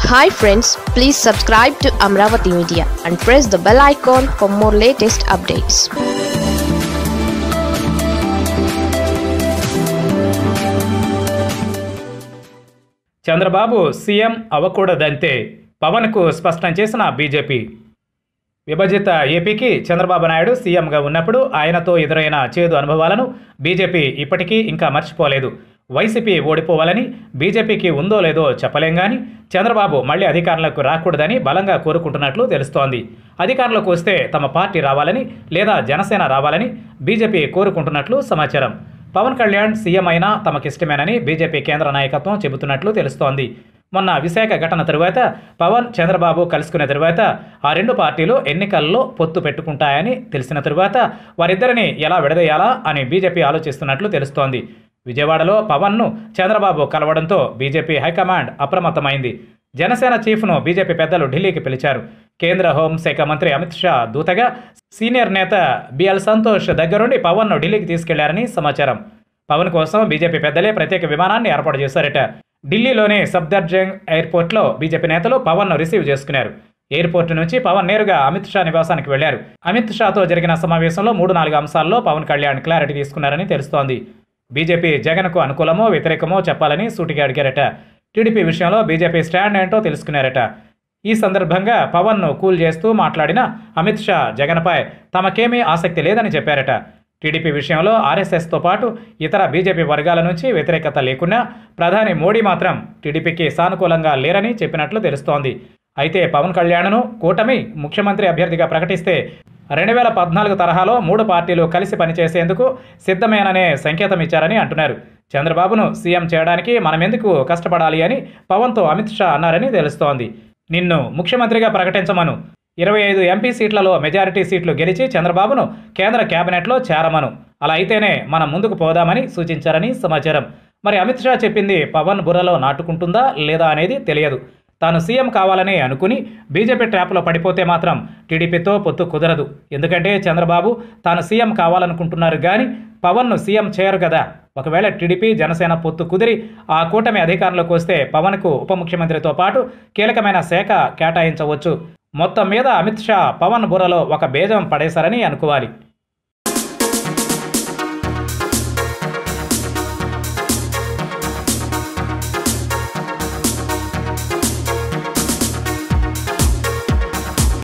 hi friends please subscribe to Amaravati media and press the bell icon for more latest updates Chandrababu CM అవ్వకూడదంతే పవన్కు స్పష్టం చేసిన BJP విభజిత ఏపీకి చంద్రబాబు నాయుడు సీఎంగా ఉన్నప్పుడు ఆయనతో ఎదురైన చేదు అనుభవాలను బీజేపీ ఇప్పటికీ ఇంకా మర్చిపోలేదు వైసీపీ ఓడిపోవాలని బీజేపీకి ఉందో లేదో చెప్పలేం కానీ చంద్రబాబు మళ్ళీ అధికారంలోకి రాకూడదని బలంగా కోరుకుంటున్నట్లు తెలుస్తోంది అధికారంలోకి వస్తే తమ పార్టీ రావాలని లేదా జనసేన రావాలని బీజేపీ కోరుకుంటున్నట్లు సమాచారం పవన్ కళ్యాణ్ సీఎం అయినా తమకిష్టమేనని బీజేపీ కేంద్ర నాయకత్వం చెబుతున్నట్లు తెలుస్తోంది మొన్న విశాఖ ఘటన తరువాత పవన్ చంద్రబాబు కలుసుకున్న తరువాత ఆ రెండు పార్టీలు ఎన్నికల్లో పొత్తు పెట్టుకుంటాయని తెలిసిన తరువాత వారిద్దరిని ఎలా విడదీయాలా అని బీజేపీ ఆలోచిస్తున్నట్లు తెలుస్తోంది విజయవాడలో పవన్ను చంద్రబాబు కలవడంతో బీజేపీ హైకమాండ్ అప్రమత్తమైంది జనసేన చీఫ్ను బీజేపీ పెద్దలు ఢిల్లీకి పిలిచారు కేంద్ర హోంశాఖ మంత్రి అమిత్ షా దూతగా సీనియర్ నేత బిఎల్ సంతోష్ దగ్గరుండి పవన్ను ఢిల్లీకి తీసుకెళ్లారని సమాచారం పవన్ కోసం బీజేపీ పెద్దలే ప్రత్యేక విమానాన్ని ఏర్పాటు చేశారట ఢిల్లీలోని సఫ్దర్జంగ్ ఎయిర్పోర్ట్లో బీజేపీ నేతలు పవన్ను రిసీవ్ చేసుకున్నారు ఎయిర్పోర్ట్ నుంచి పవన్ నేరుగా అమిత్ షా నివాసానికి వెళ్లారు అమిత్ షాతో జరిగిన సమావేశంలో మూడు నాలుగు అంశాల్లో పవన్ కళ్యాణ్ క్లారిటీ తీసుకున్నారని తెలుస్తోంది బీజేపీ జగన్కు అనుకూలమో వ్యతిరేకమో చెప్పాలని సూటిగా అడిగారట టీడీపీ విషయంలో బీజేపీ స్టాండ్ ఏంటో తెలుసుకున్నారట ఈ సందర్భంగా పవన్ను కూల్ చేస్తూ మాట్లాడిన అమిత్ షా జగన్పై తమకేమీ ఆసక్తి లేదని చెప్పారట టీడీపీ విషయంలో ఆర్ఎస్ఎస్తో పాటు ఇతర బీజేపీ వర్గాల నుంచి వ్యతిరేకత లేకున్నా ప్రధాని మోడీ మాత్రం టీడీపీకి సానుకూలంగా లేరని చెప్పినట్లు తెలుస్తోంది అయితే పవన్ కళ్యాణ్ను కూటమి ముఖ్యమంత్రి అభ్యర్థిగా ప్రకటిస్తే రెండు వేల పద్నాలుగు తరహాలో మూడు పార్టీలు కలిసి పనిచేసేందుకు సిద్ధమేననే సంకేతం ఇచ్చారని అంటున్నారు చంద్రబాబును సీఎం చేయడానికి మనమెందుకు కష్టపడాలి అని పవన్తో అమిత్ షా అన్నారని తెలుస్తోంది నిన్ను ముఖ్యమంత్రిగా ప్రకటించమను ఇరవై ఐదు ఎంపీ సీట్లలో మెజారిటీ సీట్లు గెలిచి చంద్రబాబును కేంద్ర కేబినెట్లో చేరమను అలా అయితేనే మనం ముందుకు పోదామని సూచించారని సమాచారం మరి అమిత్ షా చెప్పింది పవన్ బుర్రలో నాటుకుంటుందా లేదా అనేది తెలియదు తాను సీఎం కావాలని అనుకుని బీజేపీ ట్రాప్లో పడిపోతే మాత్రం టీడీపీతో పొత్తు కుదరదు ఎందుకంటే చంద్రబాబు తాను సీఎం కావాలనుకుంటున్నారు కానీ పవన్ను సీఎం చేయరు కదా ఒకవేళ టీడీపీ జనసేన పొత్తు కుదిరి ఆ కూటమి అధికారంలోకి వస్తే పవన్కు ఉప ముఖ్యమంత్రితో పాటు కీలకమైన శాఖ కేటాయించవచ్చు మొత్తం మీద అమిత్ షా పవన్ బుర్రలో ఒక బేజం పడేశారని అనుకోవాలి